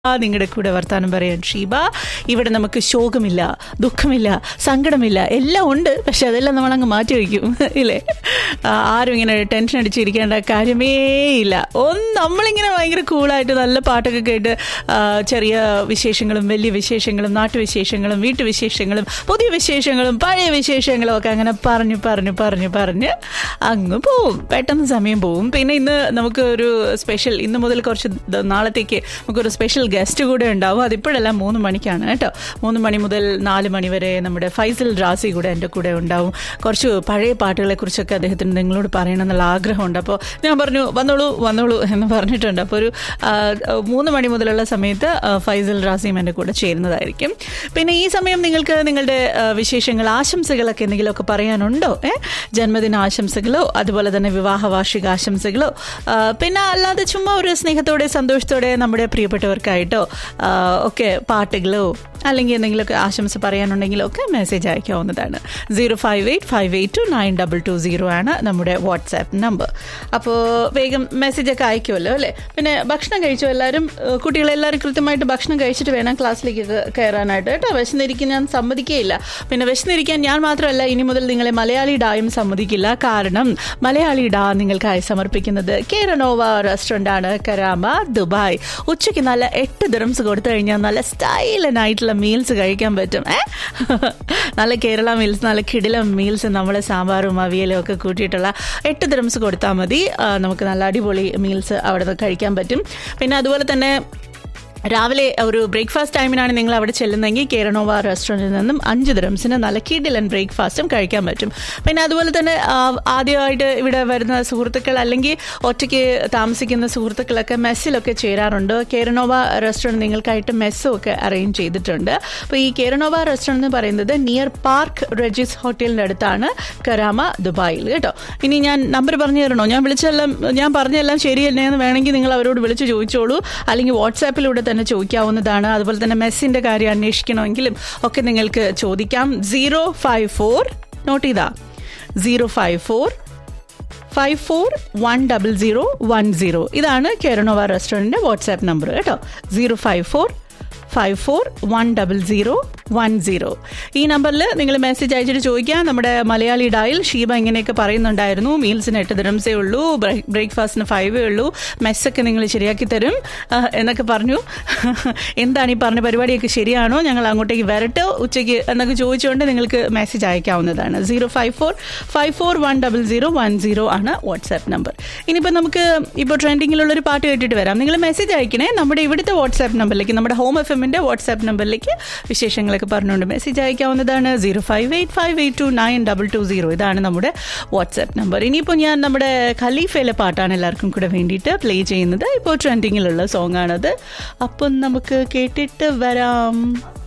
നിങ്ങളുടെ കൂടെ വർത്താനം പറയാൻ ഷീബ ഇവിടെ നമുക്ക് ശോകമില്ല ദുഃഖമില്ല സങ്കടമില്ല എല്ലാം ഉണ്ട് പക്ഷെ അതെല്ലാം നമ്മൾ അങ്ങ് മാറ്റി വയ്ക്കും ഇല്ലേ ആ, ആരും ഇങ്ങനെ ടെൻഷൻ അടിച്ചിരിക്കേണ്ട കാര്യമേ ഇല്ല ഒന്ന് നമ്മളിങ്ങനെ ഭയങ്കര കൂളായിട്ട് നല്ല പാട്ടൊക്കെ കേട്ട് ആ, ചെറിയ വിശേഷങ്ങളും വലിയ വിശേഷങ്ങളും നാട്ടുവിശേഷങ്ങളും വീട്ടുവിശേഷങ്ങളും പുതിയ വിശേഷങ്ങളും പഴയ വിശേഷങ്ങളും ഒക്കെ അങ്ങനെ പറഞ്ഞു പറഞ്ഞു പറഞ്ഞു പറഞ്ഞ് അങ്ങ് പോവും പെട്ടെന്ന് സമയം പോവും പിന്നെ ഇന്ന് നമുക്ക് ഒരു സ്പെഷ്യൽ ഇന്ന് മുതൽ കുറച്ച് ദ- നാളത്തേക്ക് നമുക്കൊരു സ്പെഷ്യൽ ഗസ്റ്റ് കൂടെ ഉണ്ടാവും അതിപ്പോഴെല്ലാം മൂന്ന് മണിക്കാണ് കേട്ടോ മൂന്ന് മണി മുതൽ നാല് മണി വരെ നമ്മുടെ ഫൈസൽ റാസി കൂടെ എൻ്റെ കൂടെ ഉണ്ടാവും കുറച്ച് പഴയ പാട്ടുകളെ കുറിച്ചൊക്കെ അദ്ദേഹത്തിന് നിങ്ങളോട് പറയണം എന്നുള്ള ആഗ്രഹമുണ്ട് അപ്പോൾ ഞാൻ പറഞ്ഞു വന്നോളൂ വന്നോളൂ എന്ന് പറഞ്ഞിട്ടുണ്ട് അപ്പോൾ ഒരു ആ, മൂന്ന് മണി മുതലുള്ള സമയത്ത് ആ, ഫൈസൽ റാസിയും എൻ്റെ കൂടെ ചേരുന്നതായിരിക്കും പിന്നെ ഈ സമയം നിങ്ങൾക്ക് നിങ്ങളുടെ ആ, വിശേഷങ്ങൾ ആശംസകളൊക്കെ എന്തെങ്കിലുമൊക്കെ പറയാനുണ്ടോ ഏ ജന്മദിന ആശംസകളോ അതുപോലെ തന്നെ വിവാഹ വാർഷിക ആശംസകളോ ആ, പിന്നെ അല്ലാതെ ചുമ്മാ ഒരു സ്നേഹത്തോടെ സന്തോഷത്തോടെ നമ്മുടെ പ്രിയപ്പെട്ടവർക്കായിട്ടോ ആ, ഒക്കെ പാട്ടുകളോ അല്ലെങ്കിൽ എന്തെങ്കിലുമൊക്കെ ആശംസ പറയാനുണ്ടെങ്കിലോ ഒക്കെ മെസ്സേജ് അയക്കാവുന്നതാണ് zero five eight five eight two nine double two zero ആണ് നമ്മുടെ വാട്സാപ്പ് നമ്പർ അപ്പോൾ വേഗം മെസ്സേജൊക്കെ അയക്കുമല്ലോ അല്ലേ പിന്നെ ഭക്ഷണം കഴിച്ചു എല്ലാവരും ഏഹ്, കുട്ടികളെല്ലാവരും കൃത്യമായിട്ട് ഭക്ഷണം കഴിച്ചിട്ട് വേണം ക്ലാസ്സിലേക്ക് ക- കയറാനായിട്ട് കേട്ടോ വിശന്നിരിക്കാൻ ഞാൻ സമ്മതിക്കുകയില്ല പിന്നെ വിശന്നിരിക്കാൻ ഞാൻ മാത്രമല്ല ഇനി മുതൽ നിങ്ങളെ മലയാളി ഡായും സമ്മതിക്കില്ല കാരണം മലയാളി ഡാ നിങ്ങൾക്കായി സമർപ്പിക്കുന്നത് കേരനോവ റെസ്റ്റോറൻ്റ് ആണ് കരാമ ദുബായ് ഉച്ചയ്ക്ക് നല്ല എട്ട് ദിറംസ് കൊടുത്തു കഴിഞ്ഞാൽ നല്ല സ്റ്റൈലനായിട്ടുള്ള മീൽസ് കഴിക്കാൻ പറ്റും ഏ നല്ല കേരള മീൽസ് നല്ല കിടിലം മീൽസ് നമ്മളെ സാമ്പാറും അവിയലും ഒക്കെ കൂട്ടിയിട്ടുള്ള എട്ട് ദിറംസ് കൊടുത്താൽ മതി ആ, നമുക്ക് നല്ല അടിപൊളി മീൽസ് അവിടെ നിന്ന് കഴിക്കാൻ പറ്റും പിന്നെ അതുപോലെ തന്നെ രാവിലെ ഒരു ബ്രേക്ക്ഫാസ്റ്റ് ടൈമിനാണ് നിങ്ങൾ അവിടെ ചെല്ലുന്നതെങ്കിൽ കേരളോവ റെസ്റ്റോറൻറ്റിൽ നിന്നും അഞ്ച് ദിറംസിന് നല്ല കിഡിലൻ ബ്രേക്ക്ഫാസ്റ്റും കഴിക്കാൻ പറ്റും പിന്നെ അതുപോലെ തന്നെ ആ, ആദ്യമായിട്ട് ഇവിടെ വരുന്ന സുഹൃത്തുക്കൾ അല്ലെങ്കിൽ ഒറ്റയ്ക്ക് താമസിക്കുന്ന സുഹൃത്തുക്കളൊക്കെ മെസ്സിലൊക്കെ ചേരാറുണ്ട് കേരളോവ റെസ്റ്റോറൻറ്റ് നിങ്ങൾക്കായിട്ട് മെസ്സും ഒക്കെ അറേഞ്ച് ചെയ്തിട്ടുണ്ട് അപ്പോൾ ഈ കേരളോവ റെസ്റ്റോറൻറ്റ് എന്ന് പറയുന്നത് നിയർ പാർക്ക് റെജിസ് ഹോട്ടലിൻ്റെ അടുത്താണ് കരാമ ദുബായിൽ കേട്ടോ ഇനി ഞാൻ നമ്പർ പറഞ്ഞു തരണോ ഞാൻ വിളിച്ചെല്ലാം ഞാൻ പറഞ്ഞെല്ലാം ശരി തന്നെയെന്ന് വേണമെങ്കിൽ നിങ്ങൾ അവരോട് വിളിച്ച് ചോദിച്ചോളൂ അല്ലെങ്കിൽ വാട്സാപ്പിലൂടെ തന്നെ ചോദിക്കാവുന്നതാണ് അതുപോലെ തന്നെ മെസ്സിൻ്റെ കാര്യം അന്വേഷിക്കണമെങ്കിലും ഒക്കെ നിങ്ങൾക്ക് ചോദിക്കാം സീറോ ഫൈവ് ഫോർ നോട്ട് ചെയ്താ zero five four five four one double zero one zero ഇതാണ് കേരളോവ റെസ്റ്റോറൻറ്റിൻ്റെ വാട്സാപ്പ് നമ്പർ കേട്ടോ zero five four five four one double zero one zero ഈ നമ്പറിൽ നിങ്ങൾ മെസ്സേജ് അയച്ചിട്ട് ചോദിക്കാം നമ്മുടെ മലയാളി ഡായിൽ ഷീബ ഇങ്ങനെയൊക്കെ പറയുന്നുണ്ടായിരുന്നു മീൽസിന് എട്ട് ദിറംസേ ഉള്ളൂ ബ്രേക്ക്ഫാസ്റ്റിന് ഫൈവേ ഉള്ളൂ മെസ്സൊക്കെ നിങ്ങൾ ശരിയാക്കി തരും ആ, എന്നൊക്കെ പറഞ്ഞു എന്താണ് ഈ പറഞ്ഞ പരിപാടിയൊക്കെ ശരിയാണോ ഞങ്ങൾ അങ്ങോട്ടേക്ക് വരട്ടോ ഉച്ചയ്ക്ക് എന്നൊക്കെ ചോദിച്ചുകൊണ്ട് നിങ്ങൾക്ക് മെസ്സേജ് അയക്കാവുന്നതാണ് zero five four five four one double zero one zero ആണ് വാട്സാപ്പ് നമ്പർ ഇനിയിപ്പോൾ നമുക്ക് ഇപ്പോൾ ട്രെൻഡിങ്ങിലുള്ള ഒരു പാട്ട് കേട്ടിട്ട് വരാം നിങ്ങൾ മെസ്സേജ് അയക്കണേ നമ്മുടെ ഇവിടുത്തെ വാട്സാപ്പ് നമ്പറിലേക്ക് നമ്മുടെ ഹോം എഫ് എമ്മിൻ്റെ വാട്സാപ്പ് നമ്പറിലേക്ക് വിശേഷങ്ങളൊക്കെ പറഞ്ഞുകൊണ്ട് മെസ്സേജ് അയക്കാവുന്നതാണ് zero five eight five eight two nine double two zero ഇതാണ് നമ്മുടെ വാട്സാപ്പ് നമ്പർ ഇനിയിപ്പോൾ ഞാൻ നമ്മുടെ ഖലീഫയിലെ പാട്ടാണ് എല്ലാവർക്കും കൂടെ വേണ്ടിയിട്ട് പ്ലേ ചെയ്യുന്നത് ഇപ്പോൾ ട്രെൻഡിങ്ങിലുള്ള സോങ് ആണത് അപ്പം നമുക്ക് കേട്ടിട്ട് വരാം